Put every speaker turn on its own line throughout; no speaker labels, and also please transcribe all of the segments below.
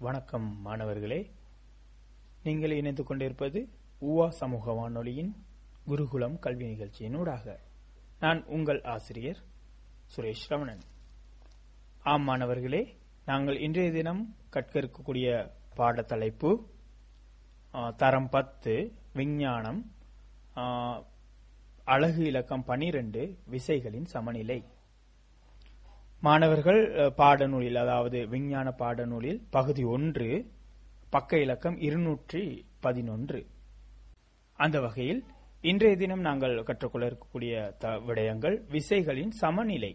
வணக்கம் மாணவர்களே நீங்கள் இணைந்து கொண்டிருப்பது ஊவா சமூக வானொலியின் குருகுலம் கல்வி நிகழ்ச்சியின் ஊடாக நான் உங்கள் ஆசிரியர் சுரேஷ் ரமணன் ஆம் மாணவர்களே நாங்கள் இன்றைய தினம் கற்க இருக்கக்கூடிய பாடத்தலைப்பு ஆ, தரம் பத்து விஞ்ஞானம் ஆ, அழகு இலக்கம் பனிரெண்டு விசைகளின் சமநிலை மாணவர்கள் அ, பாடநூலில் அதாவது விஞ்ஞான பாடநூலில் பகுதி ஒன்று பக்க இலக்கம் இருநூற்றி பதினொன்று அந்த வகையில் இன்றைய தினம் நாங்கள் கற்றுக்கொள்ள இருக்கக்கூடிய த- விடயங்கள் விசைகளின் சமநிலை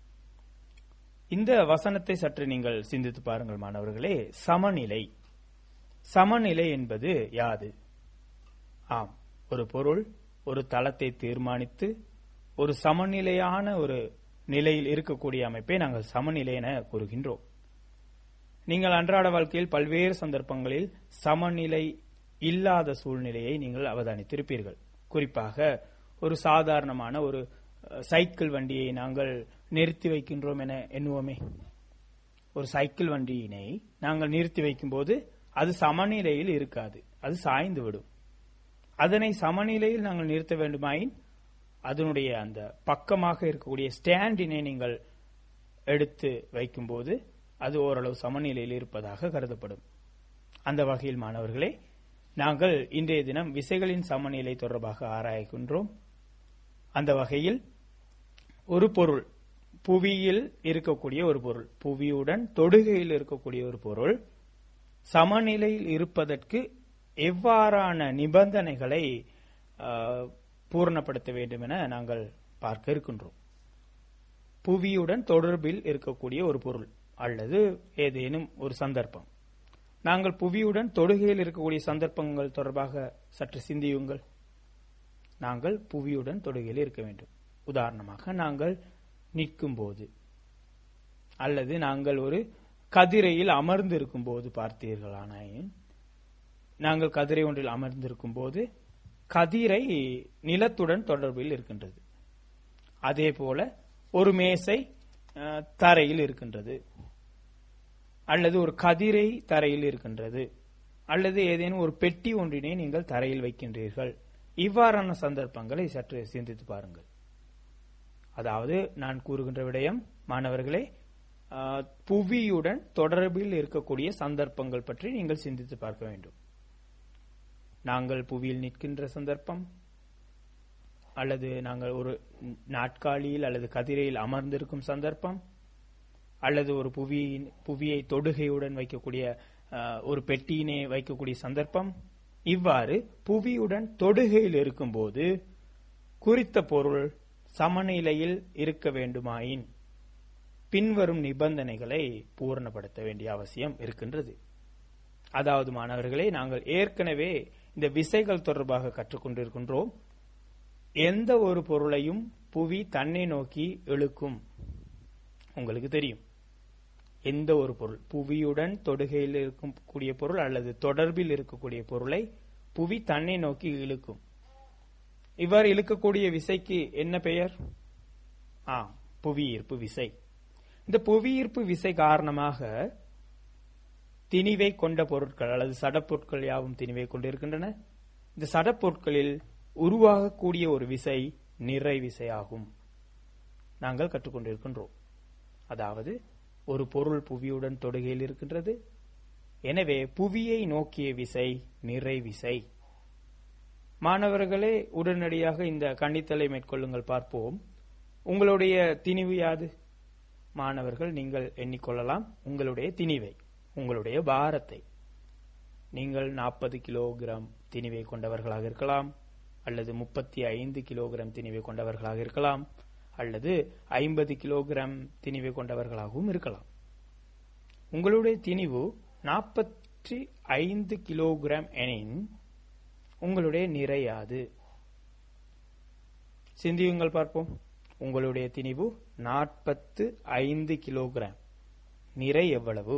இந்த வசனத்தை சற்று நீங்கள் சிந்தித்து பாருங்கள் மாணவர்களே சமநிலை சமநிலை என்பது யாது ஆம் ஒரு பொருள் ஒரு தளத்தை தீர்மானித்து ஒரு சமநிலையான ஒரு நிலையில் இருக்கக்கூடிய அமைப்பை நாங்கள் சமநிலை என கூறுகின்றோம் நீங்கள் அன்றாட வாழ்க்கையில் பல்வேறு சந்தர்ப்பங்களில் சமநிலை இல்லாத சூழ்நிலையை நீங்கள் அவதானித்திருப்பீர்கள் குறிப்பாக ஒரு சாதாரணமான ஒரு அஹ், சைக்கிள் வண்டியை நாங்கள் நிறுத்தி வைக்கின்றோம் என எண்ணுவோமே ஒரு சைக்கிள் வண்டியினை நாங்கள் நிறுத்தி வைக்கும்போது அது சமநிலையில் இருக்காது அது சாய்ந்து விடும் அதனை சமநிலையில் நாங்கள் நிறுத்த வேண்டுமாயின் அதனுடைய அந்த பக்கமாக இருக்கக்கூடிய ஸ்டாண்டினை நீங்கள் எடுத்து வைக்கும்போது அது ஓரளவு சமநிலையில் இருப்பதாக கருதப்படும் அந்த வகையில் மாணவர்களே நாங்கள் இன்றைய தினம் விசைகளின் சமநிலை தொடர்பாக ஆராய்கின்றோம் அந்த வகையில் ஒரு பொருள் புவியில் இருக்கக்கூடிய ஒரு பொருள் புவியுடன் தொடுகையில் இருக்கக்கூடிய ஒரு பொருள் சமநிலையில் இருப்பதற்கு எவ்வாறான நிபந்தனைகளை ஆஹ், பூரணப்படுத்த வேண்டும் என நாங்கள் பார்க்க இருக்கின்றோம் புவியுடன் தொடர்பில் இருக்கக்கூடிய ஒரு பொருள் அல்லது ஏதேனும் ஒரு சந்தர்ப்பம் நாங்கள் புவியுடன் தொடுகையில் இருக்கக்கூடிய சந்தர்ப்பங்கள் தொடர்பாக சற்று சிந்தியுங்கள் நாங்கள் புவியுடன் தொடுகையில் இருக்க வேண்டும் உதாரணமாக நாங்கள் நிற்கும் போது அல்லது நாங்கள் ஒரு கதிரையில் அமர்ந்து இருக்கும் போது பார்த்தீர்களானாயின் நாங்கள் கதிரை ஒன்றில் அமர்ந்திருக்கும் போது கதிரை நிலத்துடன் தொடர்பில் இருக்கின்றது அதே போல ஒரு மேசை அஹ், தரையில் இருக்கின்றது அல்லது ஒரு கதிரை தரையில் இருக்கின்றது அல்லது ஏதேனும் ஒரு பெட்டி ஒன்றினை நீங்கள் தரையில் வைக்கின்றீர்கள் இவ்வாறான சந்தர்ப்பங்களை சற்று சிந்தித்து பாருங்கள் அதாவது நான் கூறுகின்ற விடயம் மாணவர்களே ஆஹ், புவியுடன் தொடர்பில் இருக்கக்கூடிய சந்தர்ப்பங்கள் பற்றி நீங்கள் சிந்தித்து பார்க்க வேண்டும் நாங்கள் புவியில் நிற்கின்ற சந்தர்ப்பம் அல்லது நாங்கள் ஒரு நாட்காலியில் அல்லது கதிரையில் அமர்ந்திருக்கும் சந்தர்ப்பம் அல்லது ஒரு புவியின் புவியை தொடுகையுடன் வைக்கக்கூடிய ஆஹ், ஒரு பெட்டியினை வைக்கக்கூடிய சந்தர்ப்பம் இவ்வாறு புவியுடன் தொடுகையில் இருக்கும்போது குறித்த பொருள் சமநிலையில் இருக்க வேண்டுமாயின் பின்வரும் நிபந்தனைகளை பூரணப்படுத்த வேண்டிய அவசியம் இருக்கின்றது அதாவது மாணவர்களே நாங்கள் ஏற்கனவே இந்த விசைகள் தொடர்பாக கற்றுக்கொண்டிருக்கின்றோம் எந்த ஒரு பொருளையும் புவி தன்னை நோக்கி இழுக்கும் உங்களுக்கு தெரியும் எந்த ஒரு பொருள் புவியுடன் தொடுகையில் இருக்கக்கூடிய பொருள் அல்லது தொடர்பில் இருக்கக்கூடிய பொருளை புவி தன்னை நோக்கி இழுக்கும் இவ்வாறு இழுக்கக்கூடிய விசைக்கு என்ன பெயர் ஆ புவியீர்ப்பு விசை இந்த புவியீர்ப்பு விசை காரணமாக திணிவை கொண்ட பொருட்கள் அல்லது சடப்பொருட்கள் யாவும் திணிவை கொண்டிருக்கின்றன இந்த சடப்பொருட்களில் உருவாகக்கூடிய ஒரு விசை நிறை விசையாகும் நாங்கள் கற்றுக்கொண்டிருக்கின்றோம் அதாவது ஒரு பொருள் புவியுடன் தொடுகையில் இருக்கின்றது எனவே புவியை நோக்கிய விசை நிறை விசை மாணவர்களே உடனடியாக இந்த கண்டித்தலை மேற்கொள்ளுங்கள் பார்ப்போம் உங்களுடைய திணிவு யாது மாணவர்கள் நீங்கள் எண்ணிக்கொள்ளலாம் உங்களுடைய திணிவை உங்களுடைய பாரத்தை நீங்கள் நாற்பது கிலோகிராம் திணிவை கொண்டவர்களாக இருக்கலாம் அல்லது முப்பத்தி ஐந்து கிலோகிராம் திணிவை கொண்டவர்களாக இருக்கலாம் அல்லது ஐம்பது கிலோகிராம் திணிவை கொண்டவர்களாகவும் இருக்கலாம் உங்களுடைய திணிவு நாற்பத்தி ஐந்து கிலோகிராம் எனின் உங்களுடைய நிறையாது சிந்தியுங்கள் பார்ப்போம் உங்களுடைய திணிவு நாற்பத்து ஐந்து கிலோகிராம் நிறை எவ்வளவு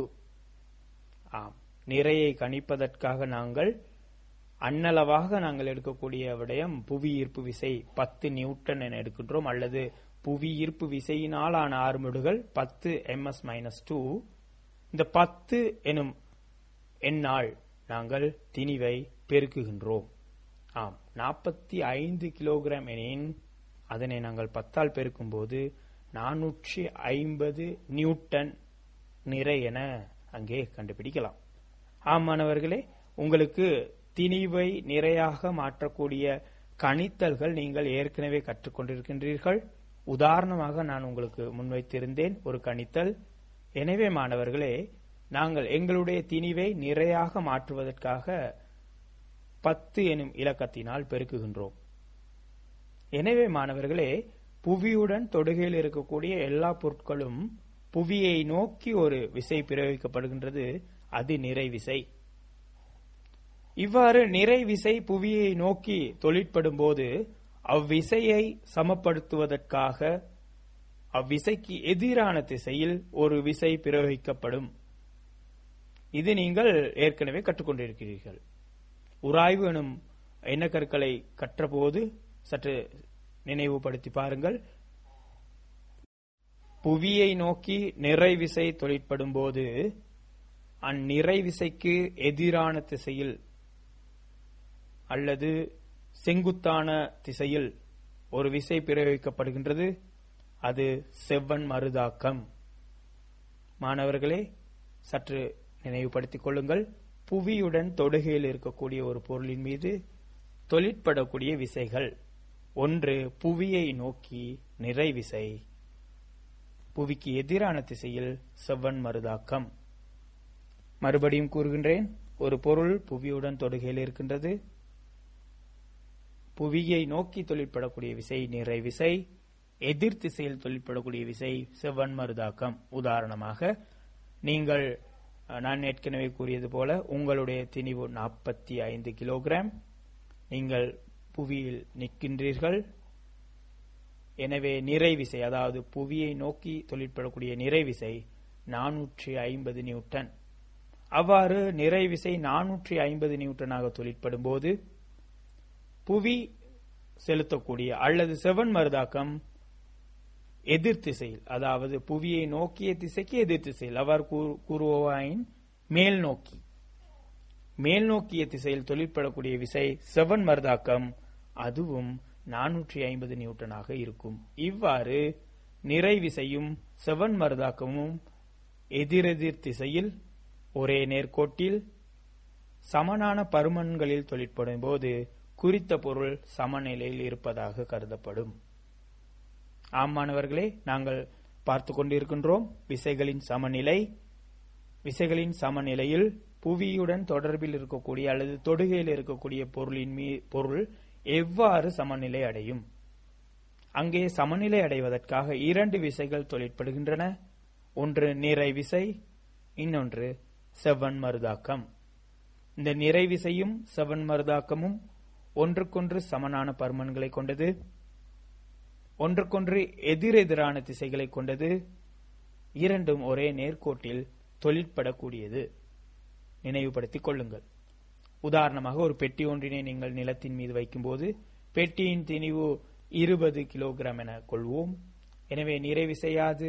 ஆம் நிறையை கணிப்பதற்காக நாங்கள் அன்னளவாக நாங்கள் எடுக்கக்கூடிய விடயம் புவி ஈர்ப்பு விசை பத்து நியூட்டன் என எடுக்கின்றோம் அல்லது புவி ஈர்ப்பு விசையினால் ஆன ஆறுமுடுகள் பத்து எம்எஸ் மைனஸ் டூ இந்த பத்து எனும் என்னால் நாங்கள் திணிவை பெருக்குகின்றோம் ஆம் நாற்பத்தி ஐந்து கிலோகிராம் எனின் அதனை நாங்கள் பத்தால் பெருக்கும்போது நானூற்றி ஐம்பது நியூட்டன் நிறை என அங்கே கண்டுபிடிக்கலாம் ஆம் மாணவர்களே உங்களுக்கு திணிவை நிறையாக மாற்றக்கூடிய கணித்தல்கள் நீங்கள் ஏற்கனவே கற்றுக்கொண்டிருக்கின்றீர்கள் உதாரணமாக நான் உங்களுக்கு முன்வைத்திருந்தேன் ஒரு கணித்தல் எனவே மாணவர்களே நாங்கள் எங்களுடைய திணிவை நிறையாக மாற்றுவதற்காக பத்து எனும் இலக்கத்தினால் பெருக்குகின்றோம் எனவே மாணவர்களே புவியுடன் தொடுகையில் இருக்கக்கூடிய எல்லா பொருட்களும் புவியை நோக்கி ஒரு விசை பிரயோகிக்கப்படுகின்றது அது நிறை விசை இவ்வாறு நிறை விசை புவியை நோக்கி தொழிற்படும் போது அவ்விசையை சமப்படுத்துவதற்காக அவ்விசைக்கு எதிரான திசையில் ஒரு விசை பிரயோகிக்கப்படும் இது நீங்கள் ஏற்கனவே கற்றுக்கொண்டிருக்கிறீர்கள் உராய்வு எனும் எண்ணக்கற்களை கற்றபோது சற்று நினைவுபடுத்தி பாருங்கள் புவியை நோக்கி நிறை விசை தொழிற்படும் போது அந்நிறை விசைக்கு எதிரான திசையில் அல்லது செங்குத்தான திசையில் ஒரு விசை பிரயோகிக்கப்படுகின்றது அது செவ்வன் மருதாக்கம் மாணவர்களே சற்று நினைவுபடுத்திக் கொள்ளுங்கள் புவியுடன் தொடுகையில் இருக்கக்கூடிய ஒரு பொருளின் மீது தொழிற்படக்கூடிய விசைகள் ஒன்று புவியை நோக்கி நிறை விசை புவிக்கு எதிரான திசையில் செவ்வன் மருதாக்கம் மறுபடியும் கூறுகின்றேன் ஒரு பொருள் புவியுடன் தொடுகையில் இருக்கின்றது புவியை நோக்கி தொழிற்படக்கூடிய விசை நிறை விசை எதிர் திசையில் தொழிற்படக்கூடிய விசை செவ்வன் மருதாக்கம் உதாரணமாக நீங்கள் நான் ஏற்கனவே கூறியது போல உங்களுடைய திணிவு நாற்பத்தி ஐந்து கிலோகிராம் நீங்கள் புவியில் நிற்கின்றீர்கள் எனவே நிறை விசை அதாவது புவியை நோக்கி தொழிற்படக்கூடிய நிறை விசை நானூற்றி ஐம்பது நியூட்டன் அவ்வாறு நிறை விசை நானூற்றி ஐம்பது நியூட்டனாக தொழிற்படும் போது புவி செலுத்தக்கூடிய அல்லது செவன் மருதாக்கம் எதிர் திசையில் அதாவது புவியை நோக்கிய திசைக்கு எதிர் திசையில் அவ்வாறு கூறுவாயின் மேல் நோக்கி மேல் நோக்கிய திசையில் தொழிற்படக்கூடிய விசை செவன் மருதாக்கம் அதுவும் நானூற்றி ஐம்பது நியூட்டனாக இருக்கும் இவ்வாறு நிறை விசையும் செவன் மருதாக்கமும் எதிரெதிர் திசையில் ஒரே நேர்கோட்டில் சமனான பருமன்களில் தொழிற்படும் போது குறித்த பொருள் சமநிலையில் இருப்பதாக கருதப்படும் ஆம் மாணவர்களே நாங்கள் பார்த்து கொண்டிருக்கின்றோம் விசைகளின் சமநிலை விசைகளின் சமநிலையில் புவியுடன் தொடர்பில் இருக்கக்கூடிய அல்லது தொடுகையில் இருக்கக்கூடிய பொருளின் மீ பொருள் எவ்வாறு சமநிலை அடையும் அங்கே சமநிலை அடைவதற்காக இரண்டு விசைகள் தொழிற்படுகின்றன ஒன்று நிறை விசை இன்னொன்று செவ்வன் மருதாக்கம் இந்த நிறை விசையும் செவ்வன் மருதாக்கமும் ஒன்றுக்கொன்று சமனான பருமன்களை கொண்டது ஒன்றுக்கொன்று எதிரெதிரான திசைகளை கொண்டது இரண்டும் ஒரே நேர்கோட்டில் தொழிற்படக்கூடியது நினைவுபடுத்திக் கொள்ளுங்கள் உதாரணமாக ஒரு பெட்டி ஒன்றினை நீங்கள் நிலத்தின் மீது வைக்கும்போது பெட்டியின் திணிவு இருபது கிலோகிராம் என கொள்வோம் எனவே நிறைவு செய்யாது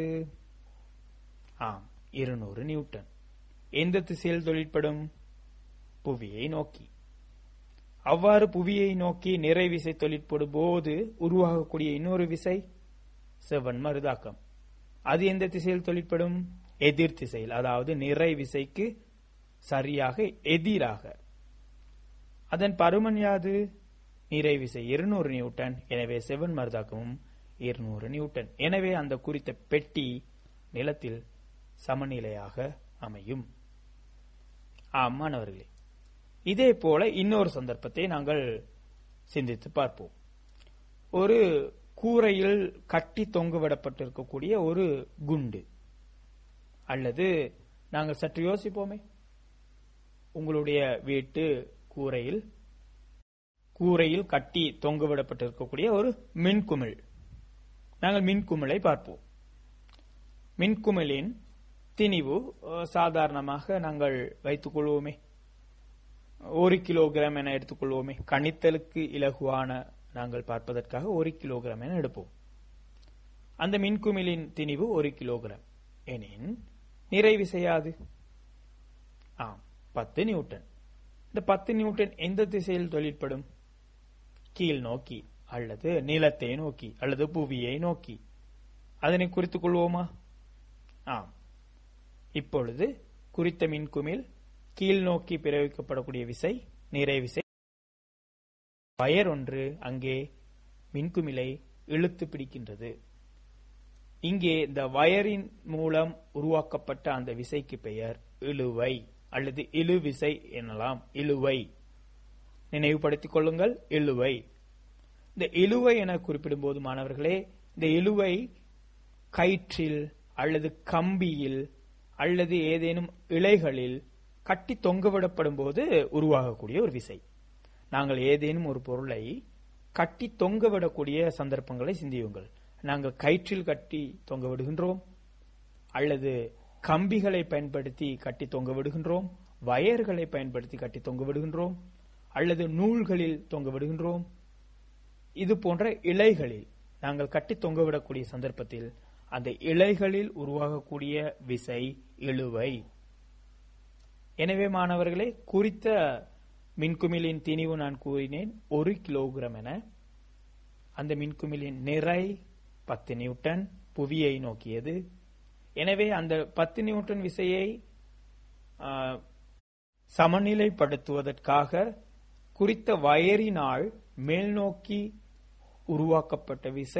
ஆம் இருநூறு நியூட்டன் எந்த திசையில் தொழிற்படும் புவியை நோக்கி அவ்வாறு புவியை நோக்கி நிறை விசை தொழிற்படும் போது உருவாகக்கூடிய இன்னொரு விசை செவன் மருதாக்கம் அது எந்த திசையில் தொழிற்படும் எதிர் திசையில் அதாவது நிறை விசைக்கு சரியாக எதிராக அதன் பருமன் யாது நிறை விசை இருநூறு நியூட்டன் எனவே செவன் மருதாக்கமும் இருநூறு நியூட்டன் எனவே அந்த குறித்த பெட்டி நிலத்தில் சமநிலையாக அமையும் ஆம் மாணவர்களே இதே போல இன்னொரு சந்தர்ப்பத்தை நாங்கள் சிந்தித்து பார்ப்போம் ஒரு கூரையில் கட்டி தொங்கவிடப்பட்டிருக்கக்கூடிய ஒரு குண்டு அல்லது நாங்கள் சற்று யோசிப்போமே உங்களுடைய வீட்டு கூரையில் கூரையில் கட்டி தொங்கவிடப்பட்டிருக்கக்கூடிய ஒரு மின்குமிழ் நாங்கள் மின்குமிழை பார்ப்போம் மின்குமிழின் திணிவு அஹ், சாதாரணமாக நாங்கள் வைத்துக் கொள்வோமே ஒரு கிலோகிராம் என எடுத்துக்கொள்வோமே கணித்தலுக்கு இலகுவான நாங்கள் பார்ப்பதற்காக ஒரு கிலோகிராம் என எடுப்போம் அந்த மின்குமிழின் திணிவு ஒரு கிலோகிராம் எனின் நிறைவு செய்யாது ஆம் பத்து நியூட்டன் இந்த பத்து நியூட்டன் எந்த திசையில் தொழிற்படும் கீழ் நோக்கி அல்லது நிலத்தை நோக்கி அல்லது புவியை நோக்கி அதனை குறித்துக் கொள்வோமா ஆம் இப்பொழுது குறித்த மின்குமிழ் கீழ் நோக்கி பிரயோகிக்கப்படக்கூடிய விசை நிறை விசை வயர் ஒன்று அங்கே மின்குமிழை இழுத்து பிடிக்கின்றது இங்கே இந்த வயரின் மூலம் உருவாக்கப்பட்ட அந்த விசைக்கு பெயர் இழுவை அல்லது இழுவிசை எனலாம் இழுவை நினைவுபடுத்திக் கொள்ளுங்கள் இழுவை இந்த இழுவை என குறிப்பிடும்போது மாணவர்களே இந்த இழுவை கயிற்றில் அல்லது கம்பியில் அல்லது ஏதேனும் இலைகளில் கட்டி தொங்கவிடப்படும் போது உருவாகக்கூடிய ஒரு விசை நாங்கள் ஏதேனும் ஒரு பொருளை கட்டி தொங்கவிடக்கூடிய சந்தர்ப்பங்களை சிந்தியுங்கள் நாங்கள் கயிற்றில் கட்டி தொங்க விடுகின்றோம் அல்லது கம்பிகளை பயன்படுத்தி கட்டி தொங்க விடுகின்றோம் வயர்களை பயன்படுத்தி கட்டி தொங்க விடுகின்றோம் அல்லது நூல்களில் தொங்க விடுகின்றோம் இது போன்ற இலைகளில் நாங்கள் கட்டி தொங்கவிடக்கூடிய சந்தர்ப்பத்தில் அந்த இலைகளில் உருவாகக்கூடிய விசை இழுவை எனவே மாணவர்களே குறித்த மின்குமிழின் திணிவு நான் கூறினேன் ஒரு கிலோகிராம் என அந்த மின்குமிழின் நிறை பத்து நியூட்டன் புவியை நோக்கியது எனவே அந்த பத்து நியூட்டன் விசையை ஆ, சமநிலைப்படுத்துவதற்காக குறித்த வயரினால் மேல்நோக்கி உருவாக்கப்பட்ட விசை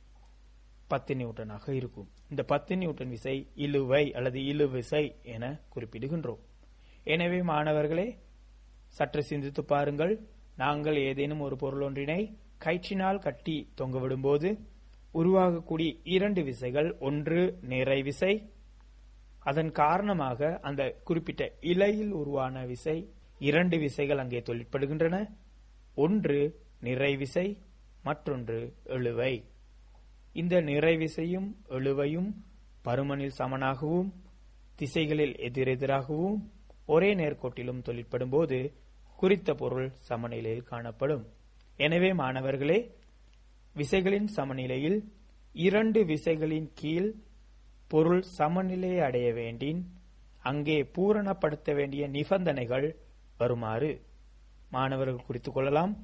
பத்து நியூட்டனாக இருக்கும் இந்த பத்து நியூட்டன் விசை இழுவை அல்லது இழுவிசை என குறிப்பிடுகின்றோம் எனவே மாணவர்களே சற்று சிந்தித்து பாருங்கள் நாங்கள் ஏதேனும் ஒரு பொருள் ஒன்றினை கயிற்றினால் கட்டி தொங்கவிடும்போது உருவாகக்கூடிய இரண்டு விசைகள் ஒன்று நிறை விசை அதன் காரணமாக அந்த குறிப்பிட்ட இலையில் உருவான விசை இரண்டு விசைகள் அங்கே தொழிற்படுகின்றன ஒன்று நிறை விசை மற்றொன்று எழுவை இந்த நிறை விசையும் எழுவையும் பருமனில் சமனாகவும் திசைகளில் எதிரெதிராகவும் ஒரே நேர்கோட்டிலும் தொழிற்படும் போது குறித்த பொருள் சமநிலையில் காணப்படும் எனவே மாணவர்களே விசைகளின் சமநிலையில் இரண்டு விசைகளின் கீழ் பொருள் சமநிலையை அடைய வேண்டின் அங்கே பூரணப்படுத்த வேண்டிய நிபந்தனைகள் வருமாறு மாணவர்கள் குறித்துக் கொள்ளலாம்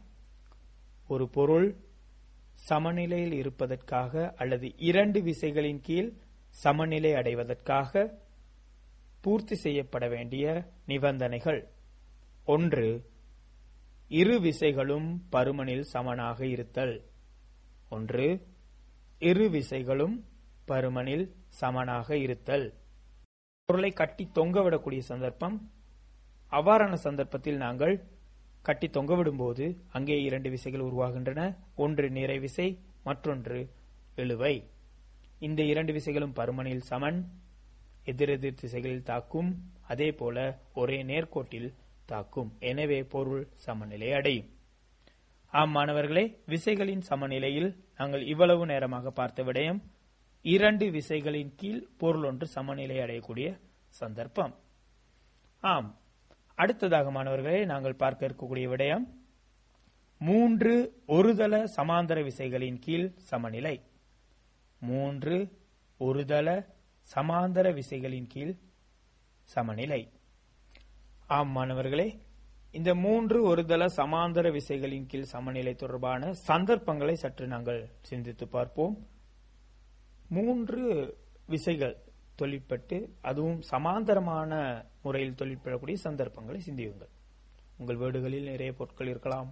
ஒரு பொருள் சமநிலையில் இருப்பதற்காக அல்லது இரண்டு விசைகளின் கீழ் சமநிலை அடைவதற்காக பூர்த்தி செய்யப்பட வேண்டிய நிபந்தனைகள் ஒன்று இரு விசைகளும் பருமனில் சமனாக இருத்தல் ஒன்று இரு விசைகளும் பருமனில் சமனாக இருத்தல் பொருளை கட்டி தொங்கவிடக்கூடிய சந்தர்ப்பம் அவ்வாறான சந்தர்ப்பத்தில் நாங்கள் கட்டி தொங்கவிடும்போது அங்கே இரண்டு விசைகள் உருவாகின்றன ஒன்று நிறை விசை மற்றொன்று இழுவை இந்த இரண்டு விசைகளும் பருமனில் சமன் எதிரெதிர் திசைகளில் தாக்கும் அதே போல ஒரே நேர்கோட்டில் தாக்கும் எனவே பொருள் சமநிலை அடையும் ஆம் மாணவர்களே விசைகளின் சமநிலையில் நாங்கள் இவ்வளவு நேரமாக பார்த்த விடயம் இரண்டு விசைகளின் கீழ் பொருள் ஒன்று சமநிலை அடையக்கூடிய சந்தர்ப்பம் ஆம் அடுத்ததாக மாணவர்களே நாங்கள் பார்க்க இருக்கக்கூடிய விடயம் மூன்று ஒருதல சமாந்தர விசைகளின் கீழ் சமநிலை மூன்று ஒருதல சமாந்தர விசைகளின் கீழ் சமநிலை ஆம் மாணவர்களே இந்த மூன்று ஒருதல சமாந்தர விசைகளின் கீழ் சமநிலை தொடர்பான சந்தர்ப்பங்களை சற்று நாங்கள் சிந்தித்து பார்ப்போம் மூன்று விசைகள் தொழிற்பட்டு அதுவும் சமாந்தரமான முறையில் தொழிற்படக்கூடிய சந்தர்ப்பங்களை சிந்தியுங்கள் உங்கள் வீடுகளில் நிறைய பொருட்கள் இருக்கலாம்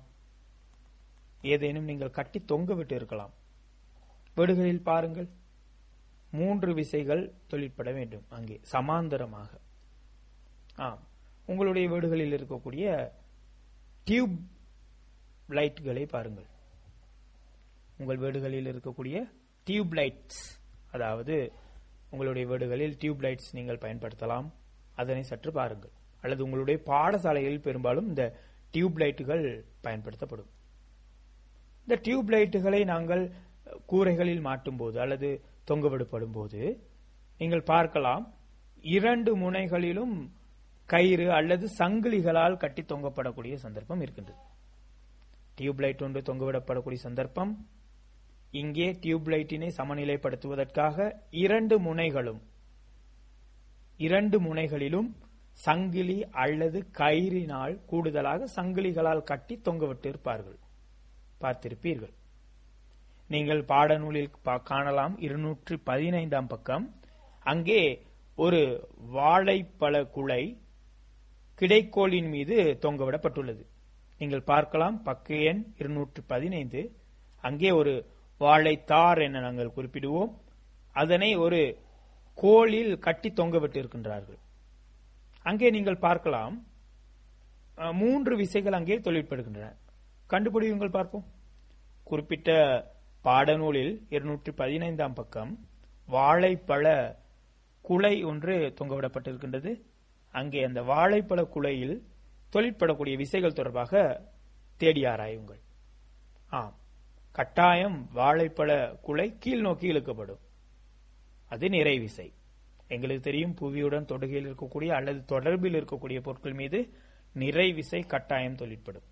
ஏதேனும் நீங்கள் கட்டி தொங்க விட்டு இருக்கலாம் வீடுகளில் பாருங்கள் மூன்று விசைகள் தொழிற்பட வேண்டும் அங்கே சமாந்தரமாக ஆம் உங்களுடைய வீடுகளில் இருக்கக்கூடிய டியூப் லைட்களை பாருங்கள் உங்கள் வீடுகளில் இருக்கக்கூடிய டியூப் லைட்ஸ் அதாவது உங்களுடைய வீடுகளில் டியூப் லைட்ஸ் நீங்கள் பயன்படுத்தலாம் அதனை சற்று பாருங்கள் அல்லது உங்களுடைய பாடசாலைகளில் பெரும்பாலும் இந்த டியூப் லைட்டுகள் பயன்படுத்தப்படும் இந்த டியூப் லைட்டுகளை நாங்கள் கூரைகளில் மாட்டும் போது அல்லது தொங்கவிடப்படும் போது நீங்கள் பார்க்கலாம் இரண்டு முனைகளிலும் கயிறு அல்லது சங்கிலிகளால் கட்டி தொங்கப்படக்கூடிய சந்தர்ப்பம் இருக்கின்றது டியூப் லைட் ஒன்று தொங்கவிடப்படக்கூடிய சந்தர்ப்பம் இங்கே டியூப் லைட்டினை சமநிலைப்படுத்துவதற்காக இரண்டு முனைகளும் இரண்டு முனைகளிலும் சங்கிலி அல்லது கயிறினால் கூடுதலாக சங்கிலிகளால் கட்டி தொங்கவிட்டு இருப்பார்கள் பார்த்திருப்பீர்கள் நீங்கள் பாடநூலில் பா- காணலாம் இருநூற்று பதினைந்தாம் பக்கம் அங்கே ஒரு வாழைப்பழ குலை கிடைக்கோலின் மீது தொங்கவிடப்பட்டுள்ளது நீங்கள் பார்க்கலாம் பக்க எண் இருநூற்று பதினைந்து அங்கே ஒரு வாழைத்தார் என நாங்கள் குறிப்பிடுவோம் அதனை ஒரு கோலில் கட்டி தொங்கவிட்டு இருக்கின்றார்கள் அங்கே நீங்கள் பார்க்கலாம் அஹ், மூன்று விசைகள் அங்கே தொழிற்படுகின்றன கண்டுபிடியுங்கள் பார்ப்போம் குறிப்பிட்ட பாடநூலில் இருநூற்றி பதினைந்தாம் பக்கம் வாழைப்பழ குலை ஒன்று தொங்கவிடப்பட்டிருக்கின்றது அங்கே அந்த வாழைப்பழ குலையில் தொழிற்படக்கூடிய விசைகள் தொடர்பாக தேடி ஆராயுங்கள் ஆம் கட்டாயம் வாழைப்பழ குலை கீழ் நோக்கி இழுக்கப்படும் அது நிறை விசை எங்களுக்கு தெரியும் புவியுடன் தொடுகையில் இருக்கக்கூடிய அல்லது தொடர்பில் இருக்கக்கூடிய பொருட்கள் மீது நிறை விசை கட்டாயம் தொழிற்படும்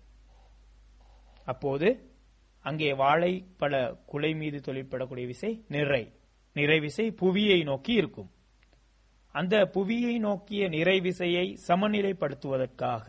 அப்போது அங்கே வாழைப்பழ குலை மீது தொழிற்படக்கூடிய விசை நிறை நிறை விசை புவியை நோக்கி இருக்கும் அந்த புவியை நோக்கிய நிறை விசையை சமநிலைப்படுத்துவதற்காக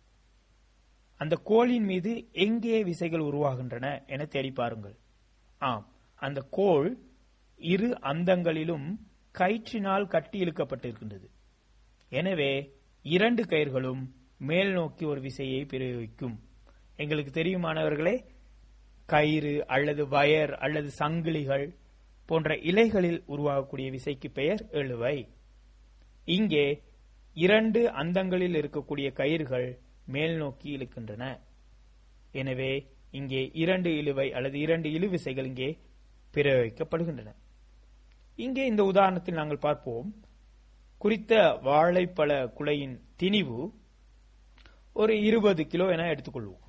அந்த கோளின் மீது எங்கே விசைகள் உருவாகின்றன என தேடி பாருங்கள் ஆம் அந்த கோள் இரு அந்தங்களிலும் கயிற்றினால் கட்டி இழுக்கப்பட்டிருக்கின்றது எனவே இரண்டு கயிர்களும் மேல் நோக்கி ஒரு விசையை பிரயோகிக்கும் எங்களுக்கு தெரியுமானவர்களே கயிறு அல்லது வயர் அல்லது சங்கிலிகள் போன்ற இலைகளில் உருவாகக்கூடிய விசைக்கு பெயர் எழுவை இங்கே இரண்டு அந்தங்களில் இருக்கக்கூடிய கயிறுகள் மேல் நோக்கி இழுக்கின்றன எனவே இங்கே இரண்டு இழுவை அல்லது இரண்டு இழுவிசைகள் இங்கே பிரயோகிக்கப்படுகின்றன இங்கே இந்த உதாரணத்தில் நாங்கள் பார்ப்போம் குறித்த வாழைப்பழ குலையின் திணிவு ஒரு இருபது கிலோ என எடுத்துக்கொள்வோம்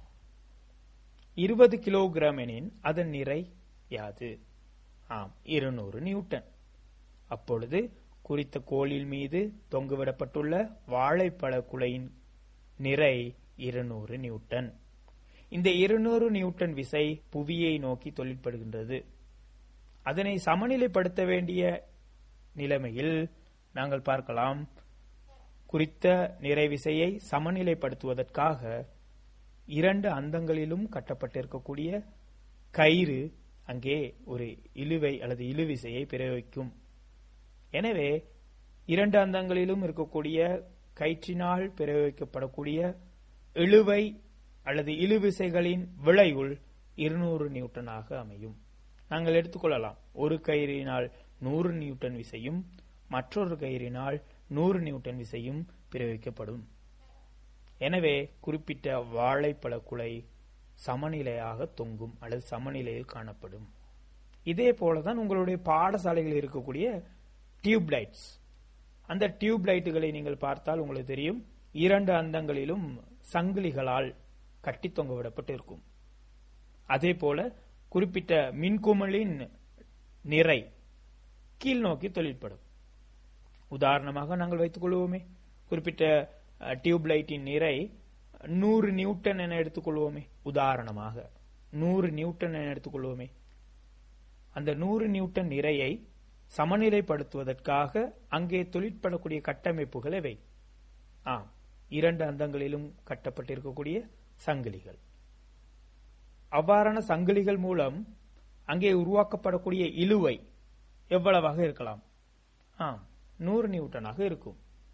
இருபது கிலோகிராம் எனின் அதன் நிறை யாது ஆம் இருநூறு நியூட்டன் அப்பொழுது குறித்த கோலில் மீது தொங்குவிடப்பட்டுள்ள வாழைப்பழ குலையின் நிறை இருநூறு நியூட்டன் இந்த இருநூறு நியூட்டன் விசை புவியை நோக்கி தொழிற்படுகின்றது அதனை சமநிலைப்படுத்த வேண்டிய நிலைமையில் நாங்கள் பார்க்கலாம் குறித்த நிறை விசையை சமநிலைப்படுத்துவதற்காக இரண்டு அந்தங்களிலும் கட்டப்பட்டிருக்கக்கூடிய கயிறு அங்கே ஒரு இழுவை அல்லது இழுவிசையை பிரயோகிக்கும் எனவே இரண்டு அந்தங்களிலும் இருக்கக்கூடிய கயிற்றினால் பிரயோகிக்கப்படக்கூடிய இழுவை அல்லது இழுவிசைகளின் விளைவுள் இருநூறு நியூட்டனாக அமையும் நாங்கள் எடுத்துக்கொள்ளலாம் ஒரு கயிறினால் நூறு நியூட்டன் விசையும் மற்றொரு கயிறினால் நூறு நியூட்டன் விசையும் பிரயோகிக்கப்படும் எனவே குறிப்பிட்ட வாழைப்பழ குலை சமநிலையாக தொங்கும் அல்லது சமநிலையில் காணப்படும் இதே போலதான் உங்களுடைய பாடசாலைகளில் இருக்கக்கூடிய டியூப் லைட்ஸ் அந்த டியூப் லைட்டுகளை நீங்கள் பார்த்தால் உங்களுக்கு தெரியும் இரண்டு அந்தங்களிலும் சங்கிலிகளால் கட்டி தொங்க விடப்பட்டு இருக்கும் அதே போல குறிப்பிட்ட மின்குமிழின் நிறை கீழ் நோக்கி தொழிற்படும் உதாரணமாக நாங்கள் வைத்துக் கொள்வோமே குறிப்பிட்ட டியூப் லைட்டின் நிறை நூறு நியூட்டன் என எடுத்துக்கொள்வோமே உதாரணமாக நூறு நியூட்டன் என எடுத்துக்கொள்வோமே அந்த நூறு நியூட்டன் நிறையை சமநிலைப்படுத்துவதற்காக அங்கே தொழிற்படக்கூடிய கட்டமைப்புகள் எவை ஆம் இரண்டு அந்தங்களிலும் கட்டப்பட்டிருக்கக்கூடிய சங்கிலிகள் அவ்வாறான சங்கிலிகள் மூலம் அங்கே உருவாக்கப்படக்கூடிய இழுவை எவ்வளவாக இருக்கலாம் ஆம் நூறு நியூட்டனாக இருக்கும்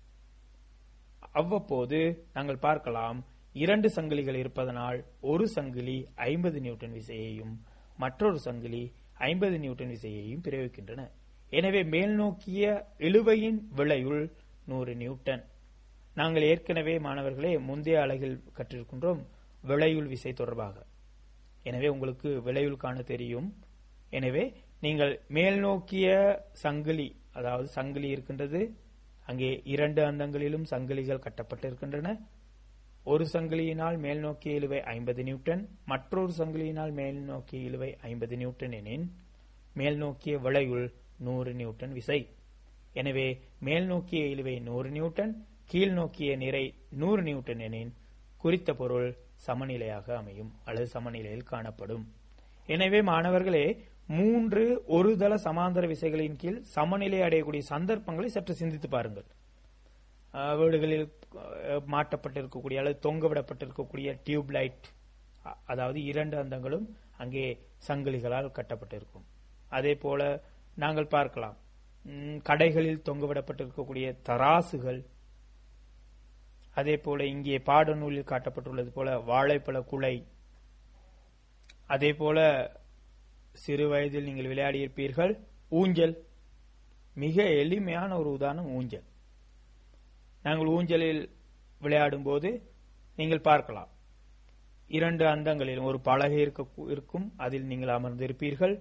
அவ்வப்போது நாங்கள் பார்க்கலாம் இரண்டு சங்கிலிகள் இருப்பதனால் ஒரு சங்கிலி ஐம்பது நியூட்டன் விசையையும் மற்றொரு சங்கிலி ஐம்பது நியூட்டன் விசையையும் பிரயோகிக்கின்றன எனவே மேல் நோக்கிய இழுவையின் விளையுள் நூறு நியூட்டன் நாங்கள் ஏற்கனவே மாணவர்களே முந்தைய அலகில் கற்றிருக்கின்றோம் விளையுள் விசை தொடர்பாக எனவே உங்களுக்கு விளையுள் காண தெரியும் எனவே நீங்கள் மேல் நோக்கிய சங்கிலி அதாவது சங்கிலி இருக்கின்றது அங்கே இரண்டு அந்தங்களிலும் சங்கிலிகள் கட்டப்பட்டிருக்கின்றன ஒரு சங்கிலியினால் மேல் நோக்கிய இழுவை ஐம்பது நியூட்டன் மற்றொரு சங்கிலியினால் மேல் நோக்கிய இழுவை ஐம்பது நியூட்டன் எனின் மேல் நோக்கிய விளையுள் நூறு நியூட்டன் விசை எனவே மேல் நோக்கிய இழுவை நூறு நியூட்டன் கீழ் நோக்கிய நிறை நூறு நியூட்டன் எனின் குறித்த பொருள் சமநிலையாக அமையும் அல்லது சமநிலையில் காணப்படும் எனவே மாணவர்களே மூன்று ஒரு தள சமாந்தர விசைகளின் கீழ் சமநிலை அடையக்கூடிய சந்தர்ப்பங்களை சற்று சிந்தித்து பாருங்கள் அஹ், வீடுகளில் அஹ், மாட்டப்பட்டிருக்கக்கூடிய அல்லது தொங்கவிடப்பட்டிருக்கக்கூடிய டியூப் லைட் அ- அதாவது இரண்டு அந்தங்களும் அங்கே சங்கிலிகளால் கட்டப்பட்டிருக்கும் அதே போல நாங்கள் பார்க்கலாம் ம், கடைகளில் தொங்கவிடப்பட்டிருக்கக்கூடிய தராசுகள் அதே போல இங்கே பாடநூலில் காட்டப்பட்டுள்ளது போல வாழைப்பழ குலை அதே போல சிறு வயதில் நீங்கள் விளையாடியிருப்பீர்கள் ஊஞ்சல் மிக எளிமையான ஒரு உதாரணம் ஊஞ்சல் நாங்கள் ஊஞ்சலில் விளையாடும் போது நீங்கள் பார்க்கலாம் இரண்டு அந்தங்களிலும் ஒரு பலகை இருக்க இருக்கும் அதில் நீங்கள் அமர்ந்திருப்பீர்கள்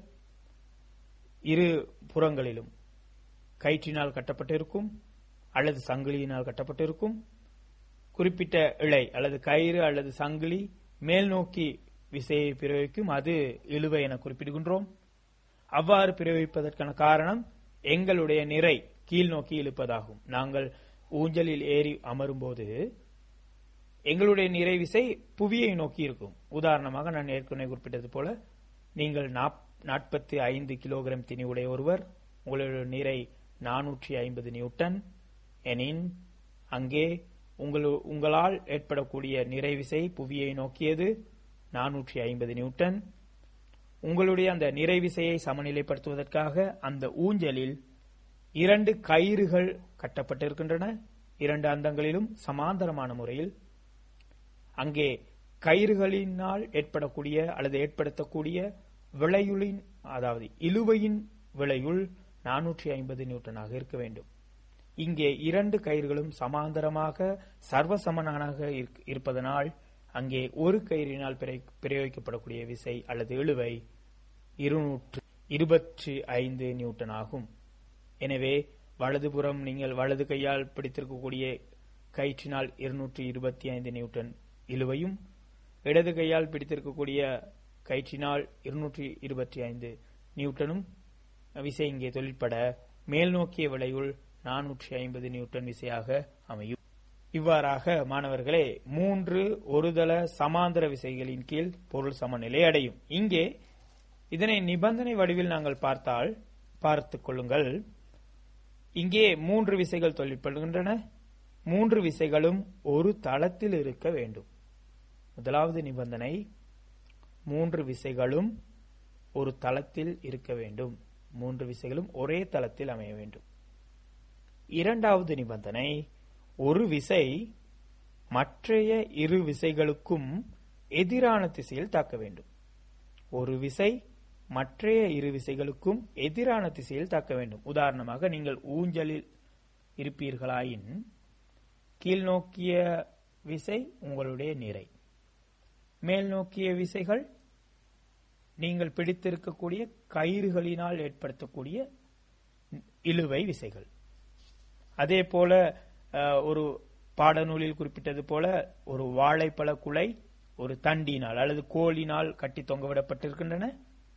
இரு புறங்களிலும் கயிற்றினால் கட்டப்பட்டிருக்கும் அல்லது சங்கிலியினால் கட்டப்பட்டிருக்கும் குறிப்பிட்ட இழை அல்லது கயிறு அல்லது சங்கிலி மேல் நோக்கி விசையை பிரயோகிக்கும் அது இழுவை என குறிப்பிடுகின்றோம் அவ்வாறு பிரயோகிப்பதற்கான காரணம் எங்களுடைய நிறை கீழ் நோக்கி இழுப்பதாகும் நாங்கள் ஊஞ்சலில் ஏறி அமரும்போது எங்களுடைய நிறை விசை புவியை நோக்கி இருக்கும் உதாரணமாக நான் ஏற்கனவே குறிப்பிட்டது போல நீங்கள் நாற்பத்தி ஐந்து கிலோகிராம் திணி உடைய ஒருவர் உங்களுடைய நிறை நானூற்றி ஐம்பது நியூட்டன் எனின் அங்கே உங்கள் உங்களால் ஏற்படக்கூடிய நிறைவிசை புவியை நோக்கியது நானூற்றி ஐம்பது நியூட்டன் உங்களுடைய அந்த நிறைவிசையை சமநிலைப்படுத்துவதற்காக அந்த ஊஞ்சலில் இரண்டு கயிறுகள் கட்டப்பட்டிருக்கின்றன இரண்டு அந்தங்களிலும் சமாந்தரமான முறையில் அங்கே கயிறுகளினால் ஏற்படக்கூடிய அல்லது ஏற்படுத்தக்கூடிய விளையுளின் அதாவது இழுவையின் விளையுள் நானூற்றி ஐம்பது நியூட்டனாக இருக்க வேண்டும் இங்கே இரண்டு கயிறுகளும் சமாந்தரமாக சர்வசமனாக இருக்- இருப்பதனால் அங்கே ஒரு கயிறினால் பிரை- பிரயோகிக்கப்படக்கூடிய விசை அல்லது இழுவை இருநூற்று இருபத்தி ஐந்து நியூட்டன் ஆகும் எனவே வலதுபுறம் நீங்கள் வலது கையால் பிடித்திருக்கக்கூடிய கயிற்றினால் இருநூற்றி இருபத்தி ஐந்து நியூட்டன் இழுவையும் இடது கையால் பிடித்திருக்கக்கூடிய கயிற்றினால் இருநூற்றி இருபத்தி ஐந்து நியூட்டனும் விசை இங்கே தொழிற்பட மேல் நோக்கிய விலையுள் நானூற்றி ஐம்பது நியூட்டன் விசையாக அமையும் இவ்வாறாக மாணவர்களே மூன்று ஒருதள சமாந்தர விசைகளின் கீழ் பொருள் சமநிலை அடையும் இங்கே இதனை நிபந்தனை வடிவில் நாங்கள் பார்த்தால் பார்த்துக் கொள்ளுங்கள் இங்கே மூன்று விசைகள் தொழிற்படுகின்றன மூன்று விசைகளும் ஒரு தளத்தில் இருக்க வேண்டும் முதலாவது நிபந்தனை மூன்று விசைகளும் ஒரு தளத்தில் இருக்க வேண்டும் மூன்று விசைகளும் ஒரே தளத்தில் அமைய வேண்டும் இரண்டாவது நிபந்தனை ஒரு விசை மற்றைய இரு விசைகளுக்கும் எதிரான திசையில் தாக்க வேண்டும் ஒரு விசை மற்றைய இரு விசைகளுக்கும் எதிரான திசையில் தாக்க வேண்டும் உதாரணமாக நீங்கள் ஊஞ்சலில் இருப்பீர்களாயின் கீழ் நோக்கிய விசை உங்களுடைய நிறை மேல் நோக்கிய விசைகள் நீங்கள் பிடித்திருக்கக்கூடிய கயிறுகளினால் ஏற்படுத்தக்கூடிய இழுவை விசைகள் அதே போல அஹ், ஒரு பாடநூலில் குறிப்பிட்டது போல ஒரு வாழைப்பழ குலை ஒரு தண்டினால் அல்லது கோலினால் கட்டி தொங்கவிடப்பட்டிருக்கின்றன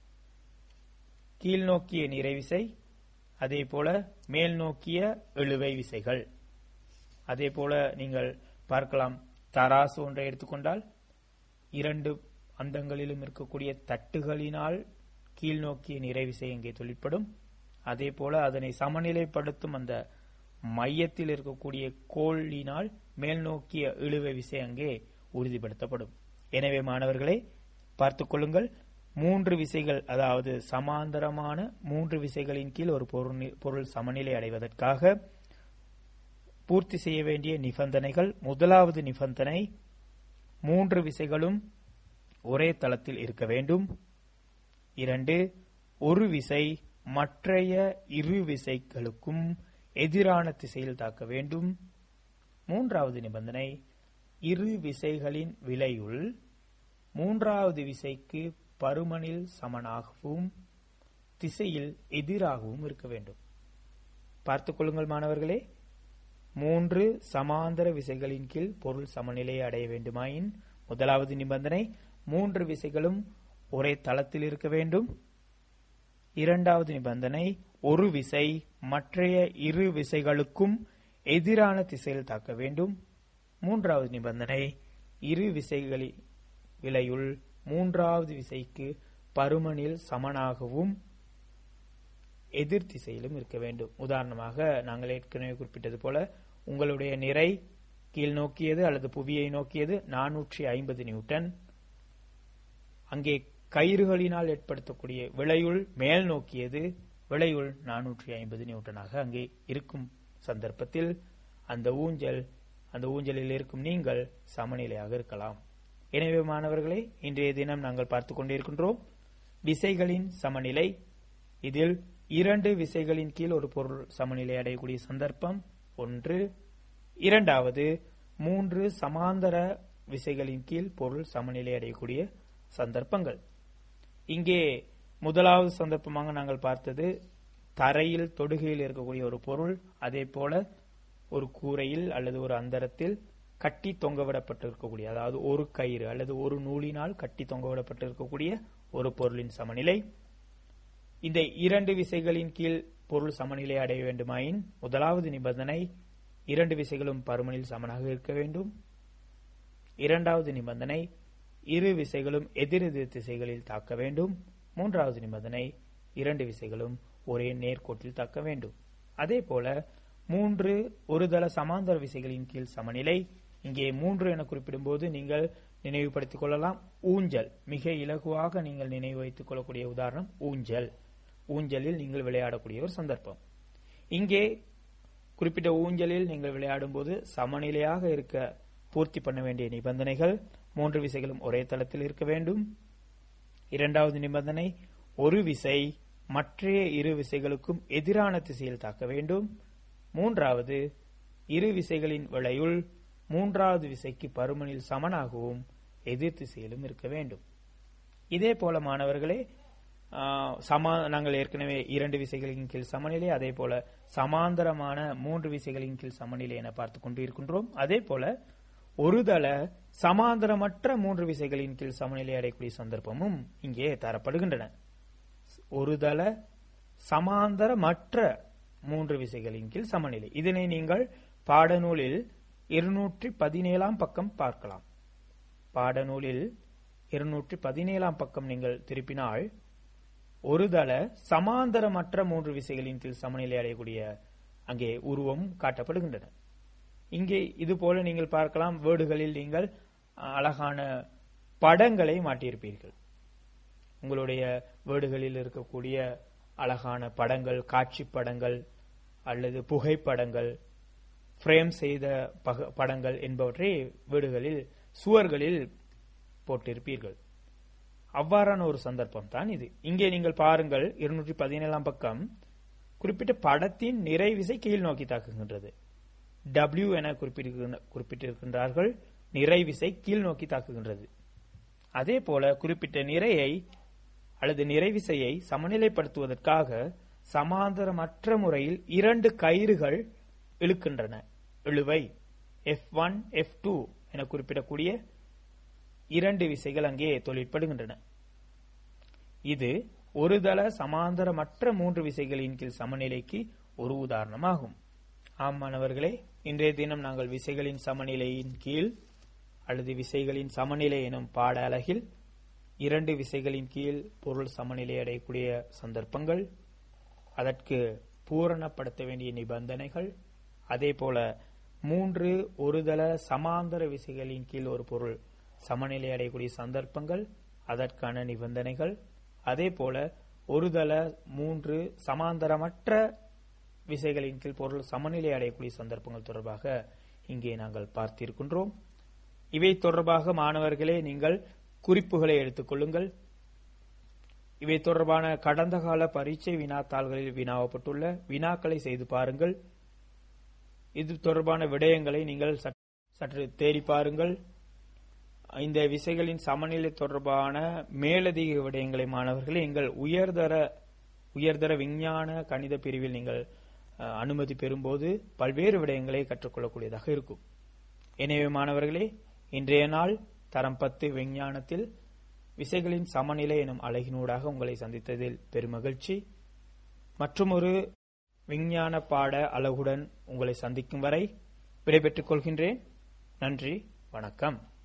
கீழ் நோக்கிய நிறை விசை அதே போல மேல் நோக்கிய இழுவை விசைகள் அதே போல நீங்கள் பார்க்கலாம் தராசு ஒன்றை எடுத்துக்கொண்டால் இரண்டு அந்தங்களிலும் இருக்கக்கூடிய தட்டுகளினால் கீழ் நோக்கிய நிறைவிசை இங்கே தொழிற்படும் அதே போல அதனை சமநிலைப்படுத்தும் அந்த மையத்தில் இருக்கக்கூடிய கோளினால் மேல் நோக்கிய இழுவை விசை அங்கே உறுதிப்படுத்தப்படும் எனவே மாணவர்களே பார்த்துக் கொள்ளுங்கள் மூன்று விசைகள் அதாவது சமாந்தரமான மூன்று விசைகளின் கீழ் ஒரு பொருள் நி- பொருள் சமநிலை அடைவதற்காக பூர்த்தி செய்ய வேண்டிய நிபந்தனைகள் முதலாவது நிபந்தனை மூன்று விசைகளும் ஒரே தளத்தில் இருக்க வேண்டும் இரண்டு ஒரு விசை மற்றைய இரு விசைகளுக்கும் எதிரான திசையில் தாக்க வேண்டும் மூன்றாவது நிபந்தனை இரு விசைகளின் விலையுள் மூன்றாவது விசைக்கு பருமனில் சமனாகவும் திசையில் எதிராகவும் இருக்க வேண்டும் பார்த்துக் கொள்ளுங்கள் மாணவர்களே மூன்று சமாந்தர விசைகளின் கீழ் பொருள் சமநிலையை அடைய வேண்டுமாயின் முதலாவது நிபந்தனை மூன்று விசைகளும் ஒரே தளத்தில் இருக்க வேண்டும் இரண்டாவது நிபந்தனை ஒரு விசை மற்றைய இரு விசைகளுக்கும் எதிரான திசையில் தாக்க வேண்டும் மூன்றாவது நிபந்தனை இரு விசைகளின் விலையுள் மூன்றாவது விசைக்கு பருமனில் சமனாகவும் எதிர் திசையிலும் இருக்க வேண்டும் உதாரணமாக நாங்கள் ஏற்கனவே குறிப்பிட்டது போல உங்களுடைய நிறை கீழ் நோக்கியது அல்லது புவியை நோக்கியது நானூற்றி ஐம்பது நியூட்டன் அங்கே கயிறுகளினால் ஏற்படுத்தக்கூடிய விளையுள் மேல் நோக்கியது விளையுள் நானூற்றி ஐம்பது நியூட்டனாக அங்கே இருக்கும் சந்தர்ப்பத்தில் அந்த ஊஞ்சல் அந்த ஊஞ்சலில் இருக்கும் நீங்கள் சமநிலையாக இருக்கலாம் எனவே மாணவர்களே இன்றைய தினம் நாங்கள் பார்த்துக் கொண்டிருக்கின்றோம் விசைகளின் சமநிலை இதில் இரண்டு விசைகளின் கீழ் ஒரு பொருள் சமநிலை அடையக்கூடிய சந்தர்ப்பம் ஒன்று இரண்டாவது மூன்று சமாந்தர விசைகளின் கீழ் பொருள் சமநிலை அடையக்கூடிய சந்தர்ப்பங்கள் இங்கே முதலாவது சந்தர்ப்பமாக நாங்கள் பார்த்தது தரையில் தொடுகையில் இருக்கக்கூடிய ஒரு பொருள் அதே போல ஒரு கூரையில் அல்லது ஒரு அந்தரத்தில் கட்டி தொங்கவிடப்பட்டிருக்கக்கூடிய அதாவது ஒரு கயிறு அல்லது ஒரு நூலினால் கட்டி தொங்கவிடப்பட்டிருக்கக்கூடிய ஒரு பொருளின் சமநிலை இந்த இரண்டு விசைகளின் கீழ் பொருள் சமநிலை அடைய வேண்டுமாயின் முதலாவது நிபந்தனை இரண்டு விசைகளும் பருமனில் சமனாக இருக்க வேண்டும் இரண்டாவது நிபந்தனை இரு விசைகளும் எதிரெதிர் திசைகளில் தாக்க வேண்டும் மூன்றாவது நிபந்தனை இரண்டு விசைகளும் ஒரே நேர்கோட்டில் தாக்க வேண்டும் அதே போல மூன்று ஒருதள சமாந்தர விசைகளின் கீழ் சமநிலை இங்கே மூன்று என குறிப்பிடும்போது நீங்கள் நினைவுபடுத்திக் கொள்ளலாம் ஊஞ்சல் மிக இலகுவாக நீங்கள் நினைவு வைத்துக் கொள்ளக்கூடிய உதாரணம் ஊஞ்சல் ஊஞ்சலில் நீங்கள் விளையாடக்கூடிய ஒரு சந்தர்ப்பம் இங்கே குறிப்பிட்ட ஊஞ்சலில் நீங்கள் விளையாடும் போது சமநிலையாக இருக்க பூர்த்தி பண்ண வேண்டிய நிபந்தனைகள் மூன்று விசைகளும் ஒரே தளத்தில் இருக்க வேண்டும் இரண்டாவது நிபந்தனை ஒரு விசை மற்றைய இரு விசைகளுக்கும் எதிரான திசையில் தாக்க வேண்டும் மூன்றாவது இரு விசைகளின் விளையுள் மூன்றாவது விசைக்கு பருமனில் சமனாகவும் எதிர் திசையிலும் இருக்க வேண்டும் இதே போல மாணவர்களே சமா நாங்கள் ஏற்கனவே இரண்டு விசைகளின் கீழ் சமநிலை அதே போல சமாந்தரமான மூன்று விசைகளின் கீழ் சமநிலை என பார்த்துக் கொண்டு இருக்கின்றோம் அதே போல ஒருதள சமாந்தரமற்ற மூன்று விசைகளின் கீழ் சமநிலை அடையக்கூடிய சந்தர்ப்பமும் இங்கே தரப்படுகின்றன ஒருதள சமாந்தரமற்ற மூன்று விசைகளின் கீழ் சமநிலை இதனை நீங்கள் பாடநூலில் இருநூற்றி பதினேழாம் பக்கம் பார்க்கலாம் பாடநூலில் இருநூற்றி பதினேழாம் பக்கம் நீங்கள் திருப்பினால் ஒருதள சமாந்தரமற்ற மூன்று விசைகளின் கீழ் சமநிலை அடையக்கூடிய அங்கே உருவம் காட்டப்படுகின்றன இங்கே இது போல நீங்கள் பார்க்கலாம் வேர்டுகளில் நீங்கள் அழகான படங்களை மாட்டியிருப்பீர்கள் உங்களுடைய வேர்டுகளில் இருக்கக்கூடிய அழகான படங்கள் காட்சி படங்கள் அல்லது புகைப்படங்கள் ஃப்ரேம் செய்த படங்கள் என்பவற்றை வீடுகளில் சுவர்களில் போட்டிருப்பீர்கள் அவ்வாறான ஒரு சந்தர்ப்பம் தான் இது இங்கே நீங்கள் பாருங்கள் இருநூற்றி பதினேழாம் பக்கம் குறிப்பிட்ட படத்தின் நிறை விசை கீழ் நோக்கி தாக்குகின்றது டபிள்யூ என குறிப்பிட்டிருக்கின்றார்கள் நிறை விசை கீழ் நோக்கி தாக்குகின்றது அதே போல குறிப்பிட்ட நிறையை அல்லது நிறைவிசையை சமநிலைப்படுத்துவதற்காக சமாந்தரமற்ற முறையில் இரண்டு கயிறுகள் இழுக்கின்றன இழுவை எஃப் ஒன் எஃப் டூ என குறிப்பிடக்கூடிய இரண்டு விசைகள் அங்கே தொழிற்படுகின்றன இது ஒருதள சமாந்தரமற்ற மூன்று விசைகளின் கீழ் சமநிலைக்கு ஒரு உதாரணமாகும் ஆம் மாணவர்களே இன்றைய தினம் நாங்கள் விசைகளின் சமநிலையின் கீழ் அல்லது விசைகளின் சமநிலை எனும் பாட அலகில் இரண்டு விசைகளின் கீழ் பொருள் சமநிலை அடையக்கூடிய சந்தர்ப்பங்கள் அதற்கு பூரணப்படுத்த வேண்டிய நிபந்தனைகள் அதே போல மூன்று ஒருதள சமாந்தர விசைகளின் கீழ் ஒரு பொருள் சமநிலை அடையக்கூடிய சந்தர்ப்பங்கள் அதற்கான நிபந்தனைகள் அதே போல ஒருதள மூன்று சமாந்தரமற்ற விசைகளின் கீழ் பொருள் சமநிலை அடையக்கூடிய சந்தர்ப்பங்கள் தொடர்பாக இங்கே நாங்கள் பார்த்திருக்கின்றோம் இவை தொடர்பாக மாணவர்களே நீங்கள் குறிப்புகளை எடுத்துக் கொள்ளுங்கள் இவை தொடர்பான கடந்த கால பரீட்சை வினாத்தாள்களில் வினாவப்பட்டுள்ள வினாக்களை செய்து பாருங்கள் இது தொடர்பான விடயங்களை நீங்கள் சற்று தேடி பாருங்கள் இந்த விசைகளின் சமநிலை தொடர்பான மேலதிக விடயங்களை மாணவர்களே எங்கள் உயர்தர உயர்தர விஞ்ஞான கணித பிரிவில் நீங்கள் அனுமதி பெறும்போது பல்வேறு விடயங்களை கற்றுக்கொள்ளக்கூடியதாக இருக்கும் எனவே மாணவர்களே இன்றைய நாள் தரம் பத்து விஞ்ஞானத்தில் விசைகளின் சமநிலை எனும் அழகினூடாக உங்களை சந்தித்ததில் பெருமகிழ்ச்சி மற்றொரு விஞ்ஞான பாட அழகுடன் உங்களை சந்திக்கும் வரை விடைபெற்றுக் கொள்கின்றேன் நன்றி வணக்கம்